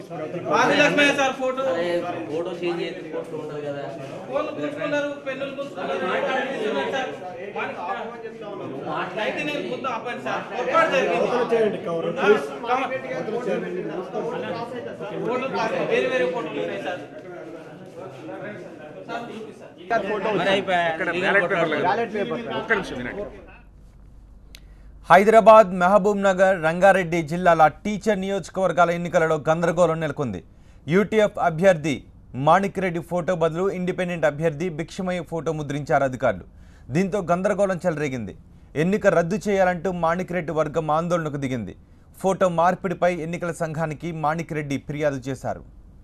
Adilakshmi sir photo photo change చేస్తే post ఉండదు కదా ఫోన్లు గుంజుకున్నారు పెన్నులు గుంజుకున్నారు మాట్లాడుతున్నారు సార్ అయితే నేను ముందు ఆపండి సార్ పొరపాటు జరిగింది ఆ, కమ- ఫోటోలు కాదు, వేరే వేరే ఫోటోలు ఉన్నాయి సార్ సార్ చూపిస్తాను మరి అయిపోయా హైదరాబాద్ మహబూబ్ నగర్ రంగారెడ్డి జిల్లాల టీచర్ నియోజకవర్గాల ఎన్నికలలో గందరగోళం నెలకొంది యూటీఎఫ్ అభ్యర్థి మాణిక్ రెడ్డి ఫోటో బదులు ఇండిపెండెంట్ అభ్యర్థి భిక్షమయ్య ఫోటో ముద్రించారు అధికారులు దీంతో గందరగోళం చెలరేగింది ఎన్నిక రద్దు చేయాలంటూ మాణిక్ రెడ్డి వర్గం ఆందోళనకు దిగింది ఫోటో మార్పిడిపై ఎన్నికల సంఘానికి మాణిక్ రెడ్డి ఫిర్యాదు చేశారు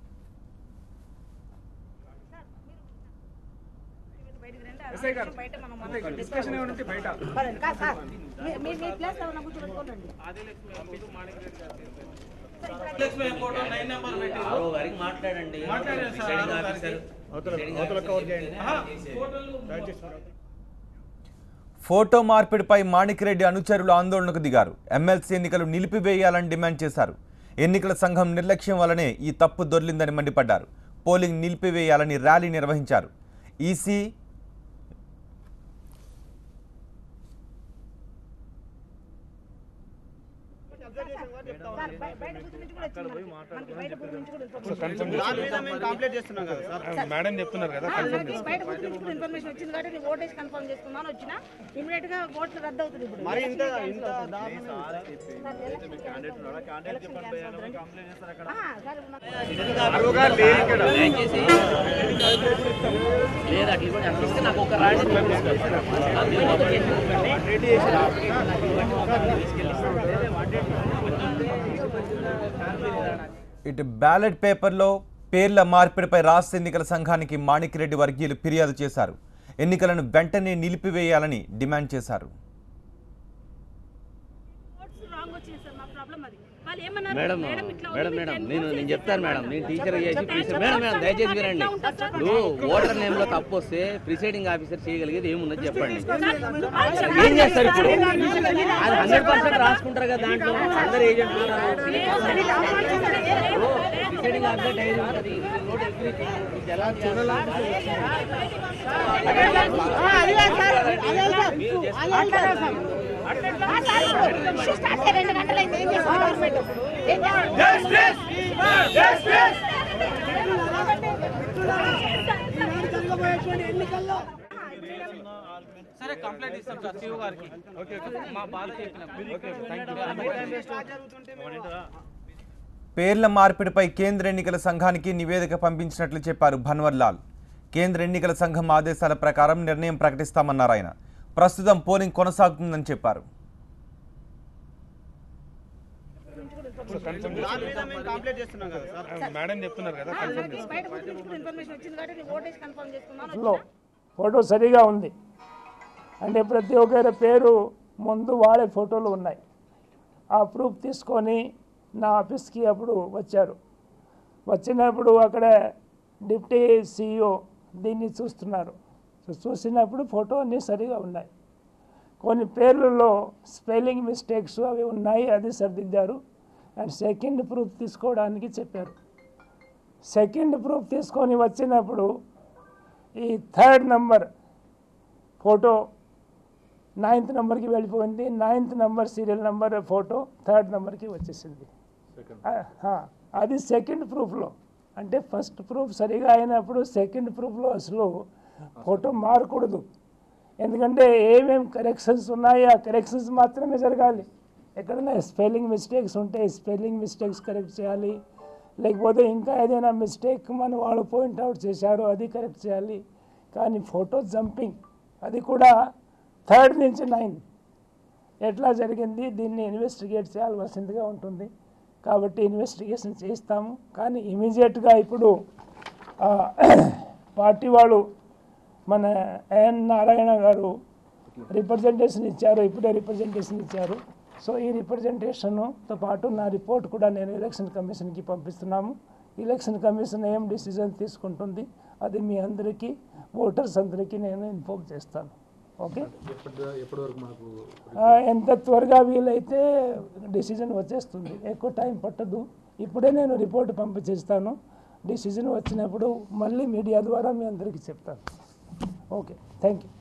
బయట మనం మనం డిస్కషన్ పదండి కాదు సార్ మీ- మీ మీ ప్లేస్ ఏమన్నా కూర్చోబెట్టుకోనండి ఆదిలక్ష్మి ఫోటో నైన్ నెంబర్ పెట్టి ఆరో గారికి మాట్లాడండి మాట్లాడారు sir, presiding RO officer presiding ఆహా, ఫోటోలు ఫోటో మార్పిడిపై మాణిక్రెడ్డి అనుచరులు ఆందోళనకు దిగారు ఎమ్మెల్సీ ఎన్నికలు నిలిపివేయాలని డిమాండ్ చేశారు ఎన్నికల సంఘం నిర్లక్ష్యం వల్లనే ఈ తప్పు దొర్లిందని మండిపడ్డారు పోలింగ్ నిలిపివేయాలని ర్యాలీ నిర్వహించారు ఈసీ సార్ బయ- బయట కూర్చో నుంచి కూడా వచ్చింది మనకి. మనకి బయట కూర్చో నుంచి కూడా ఇన్ఫర్మేషన్ కంప్లీట్ చేస్తున్నాం కదా సార్ మేడం చెప్తున్నారు కదా ఆ, నాకు బయట కూర్చో నుంచి కూడా ఇన్ఫర్మేషన్ వచ్చింది కాబట్టి నేను ఓటేజ్ కన్ఫర్మ్ చేసుకున్నాను వచ్చిన ఇమీడియట్ గా ఓట్లు రద్దు అవుతుంది ఇప్పుడు మరి ఇంత ఎలక్షన్ ఇంత cancel అవుతుంది. దారుణం సార్, ఎలక్షన్ cancel అవుతుంది. ఎలక్షన్ cancel అవుతుందండి. ఆ, సార్, నాకు- దయచేసి లేదు అట్లా కూడా అనిపిస్తే నాకు ఒక రాజు ఇటు బ్యాలెట్ పేపర్లో పేర్ల మార్పిడిపై రాష్ట్ర ఎన్నికల సంఘానికి మాణిక్రెడ్డి వర్గీయులు ఫిర్యాదు చేశారు ఎన్నికలను వెంటనే నిలిపివేయాలని డిమాండ్ చేశారు ఓట్స్ రాంగ్ వచ్చింది సార్ మా ప్రాబ్లం అది వాళ్ళు ఏమన్నారు మేడం మేడం ఇట్లా మేడం ఉంది, మేడం టెన్ నేను ఓట్స్ నేను వేసేసారు చెప్తాను మేడం మేడం. నేను టీచర్ చేసి చెప్పండి, ప్రిసై- చెప్పండి, మేడం మేడం చెప్పండి, దయచేసి చెప్పండి, వినండి ఎట్లా ఉంటుంది సార్? ఇప్పుడు ఓటర్ నేమ్ లో తప్పు వస్తే ప్రిసైడింగ్ ఆఫీసర్ చేయగలిగేది ఏమున్నది చెప్పండి సార్, ఏం చేస్తారు ఇప్పుడు అది హండ్రెడ్ పర్సెంట్ రాసుకుంటారు కదా దాంట్లో అందరు ఏజెంట్ ప్రిసైడింగ్ ఆఫీసర్ డైరీ ఉంటుంది నోట్ ఎవ్రీథింగ్ మీకు ఎలా స్టార్ట్ అయ్యి రెండు గంటలైంది ఏం చేస్తుంది గవర్నమెంట్ ఏం చేస్తుంది? సరే కంప్లైంట్ ఇస్తాం సార్ శివ గారికి మా బాధ చెప్పినాం పేర్ల మార్పిడిపై కేంద్ర ఎన్నికల సంఘానికి నివేదిక పంపించినట్లు చెప్పారు భన్వర్లాల్ కేంద్ర ఎన్నికల సంఘం ఆదేశాల ప్రకారం నిర్ణయం ప్రకటిస్తామన్నారు ఆయన ప్రస్తుతం పోలింగ్ కొనసాగుతుందని చెప్పారు కంప్లీట్ చేస్తున్నాం కదా సార్ మేడం చెప్తున్నారు కదా ఆ, నాకు బయట కూర్చో నుంచి కూడా ఇన్ఫర్మేషన్ వచ్చింది కాబట్టి నేను ఓటేజ్ కన్ఫర్మ్ చేసుకున్నాను లో ఫోటో సరిగా ఉంది అంటే ప్రతి ఒక్కరి పేరు ముందు వాళ్ళే ఫోటోలు ఉన్నాయి ఆ ప్రూఫ్ తీసుకొని నా ఆఫీస్కి అప్పుడు వచ్చారు వచ్చినప్పుడు అక్కడ డిప్టీ సిఇఓ దీన్ని చూస్తున్నారు సో చూసినప్పుడు ఫోటో అన్నీ సరిగా ఉన్నాయి కొన్ని పేర్లలో స్పెల్లింగ్ మిస్టేక్స్ అవి ఉన్నాయి అది సరిదిద్దారు అండ్ సెకండ్ ప్రూఫ్ తీసుకోవడానికి చెప్పారు సెకండ్ ప్రూఫ్ తీసుకొని వచ్చినప్పుడు ఈ థర్డ్ నంబర్ ఫోటో నైన్త్ నెంబర్కి వెళ్ళిపోయింది ninth number serial number photo third నెంబర్కి వచ్చేసింది ఆ, ఆ, అది సెకండ్ ప్రూఫ్లో అంటే ఫస్ట్ ప్రూఫ్ సరిగా అయినప్పుడు సెకండ్ ప్రూఫ్లో అసలు ఫోటో మారకూడదు ఎందుకంటే ఏమేమి కరెక్షన్స్ ఉన్నాయో ఆ కరెక్షన్స్ మాత్రమే జరగాలి ఎక్కడైనా స్పెల్లింగ్ మిస్టేక్స్ ఉంటే స్పెల్లింగ్ మిస్టేక్స్ కరెక్ట్ చేయాలి లేకపోతే ఇంకా ఏదైనా మిస్టేక్ మన వాళ్ళు పాయింట్ అవుట్ చేశారో అది కరెక్ట్ చేయాలి కానీ ఫోటో జంపింగ్ అది కూడా థర్డ్ నుంచి నైన్ ఎట్లా జరిగింది దీన్ని ఇన్వెస్టిగేట్ చేయాల్సిందిగా ఉంటుంది కాబట్టి ఇన్వెస్టిగేషన్ చేస్తాము కానీ ఇమీడియట్గా ఇప్పుడు ఆ, పార్టీ వాళ్ళు మన ఎన్ నారాయణ గారు రిప్రజెంటేషన్ ఇచ్చారు ఇప్పుడే రిప్రజెంటేషన్ ఇచ్చారు సో ఈ రిప్రజెంటేషన్తో పాటు నా రిపోర్ట్ కూడా నేను ఎలక్షన్ కమిషన్కి పంపిస్తున్నాము ఎలక్షన్ కమిషన్ ఏం డిసిజన్ తీసుకుంటుంది అది మీ అందరికీ ఓటర్స్ అందరికీ నేను ఇన్ఫార్మ్ చేస్తాను ఓకే ఆ, ఎంత త్వరగా వీలైతే డిసిజన్ వచ్చేస్తుంది ఎక్కువ టైం పట్టదు ఇప్పుడే నేను రిపోర్ట్ పంపించేస్తాను డిసిజన్ వచ్చినప్పుడు మళ్ళీ మీడియా ద్వారా మీ అందరికీ చెప్తాను ఓకే థ్యాంక్ యూ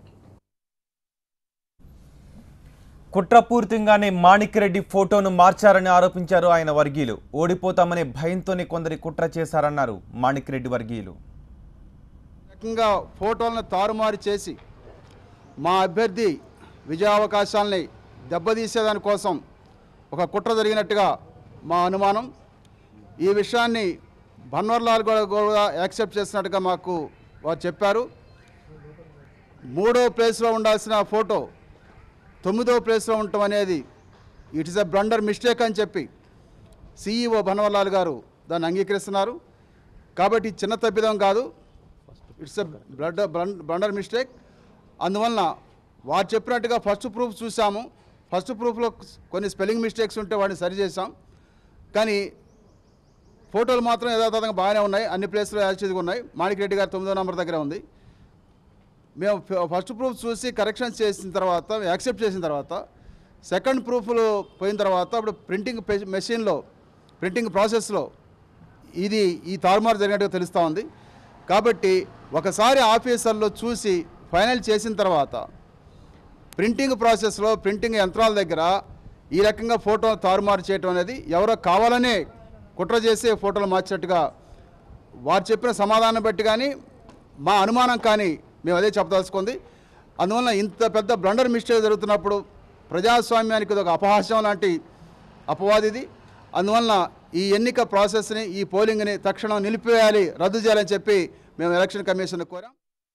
కుట్రపూరితంగానే మాణిక్ రెడ్డి ఫోటోను మార్చారని ఆరోపించారు ఆయన వర్గీయులు ఓడిపోతామనే భయంతోనే కొందరి కుట్ర చేశారన్నారు మాణిక్ రెడ్డి వర్గీయులు రకంగా ఫోటోలను తారుమారు చేసి మా అభ్యర్థి విజయావకాశాలని దెబ్బతీసేదాని కోసం ఒక కుట్ర జరిగినట్టుగా మా అనుమానం ఈ విషయాన్ని బన్వర్లాల్ కూడా కూడా యాక్సెప్ట్ చేసినట్టుగా మాకు వారు చెప్పారు మూడో ప్లేస్లో ఉండాల్సిన ఫోటో తొమ్మిదో ప్లేస్లో ఉండటం అనేది it is a blunder mistake అని చెప్పి సిఈఓ బన్వర్లాల్ గారు దాన్ని అంగీకరిస్తున్నారు కాబట్టి ఇది చిన్న తప్పిదం కాదు it's a blood blunder mistake అందువలన వారు చెప్పినట్టుగా ఫస్ట్ ప్రూఫ్ చూసాము ఫస్ట్ ప్రూఫ్లో కొన్ని స్పెల్లింగ్ మిస్టేక్స్ ఉంటే వాటిని సరి చేసాం కానీ ఫోటోలు మాత్రం యథాతథంగా బాగానే ఉన్నాయి అన్ని ప్లేస్లో యాక్చువల్గా ఉన్నాయి మాణిక్ రెడ్డి గారు తొమ్మిదో నెంబర్ దగ్గర ఉంది మేము ఫ- ఫస్ట్ ప్రూఫ్ చూసి కరెక్షన్స్ చేసిన తర్వాత యాక్సెప్ట్ చేసిన తర్వాత సెకండ్ ప్రూఫ్లు పోయిన తర్వాత అప్పుడు ప్రింటింగ్ పె- మెషిన్లో ప్రింటింగ్ ప్రాసెస్లో ఇది ఈ తారుమారు జరిగినట్టుగా తెలుస్తూ ఉంది కాబట్టి ఒకసారి ఆఫీసర్లో చూసి ఫైనల్ చేసిన తర్వాత ప్రింటింగ్ ప్రాసెస్లో ప్రింటింగ్ యంత్రాల దగ్గర ఈ రకంగా ఫోటో తారుమారు చేయటం అనేది ఎవరో కావాలనే కుట్ర చేసే ఫోటోలు మార్చినట్టుగా వారు చెప్పిన సమాధానం బట్టి కానీ మా అనుమానం కానీ మేము అదే చెప్పదలుచుకుంది అందువలన ఇంత పెద్ద బ్లండర్ మిస్టేక్ జరుగుతున్నప్పుడు ప్రజాస్వామ్యానికి ఇది ఒక అపహాస్యం లాంటి అపవాదిది అందువలన ఈ ఎన్నిక ప్రాసెస్ని ఈ పోలింగ్ని తక్షణం నిలిపివేయాలి రద్దు చేయాలని చెప్పి మేము ఎలక్షన్ కమిషన్ కోరాం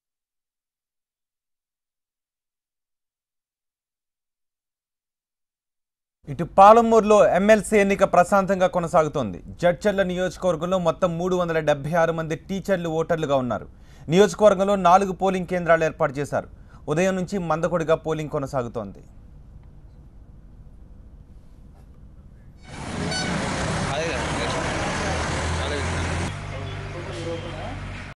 ఇటు పాలమూరులో ఎమ్మెల్సీ ఎన్నిక ప్రశాంతంగా కొనసాగుతోంది జడ్చర్ల నియోజకవర్గంలో మొత్తం మూడు వందల డెబ్బై ఆరు మంది టీచర్లు ఓటర్లుగా ఉన్నారు నియోజకవర్గంలో నాలుగు పోలింగ్ కేంద్రాలు ఏర్పాటు చేశారు ఉదయం నుంచి మందకొడిగా పోలింగ్ కొనసాగుతోంది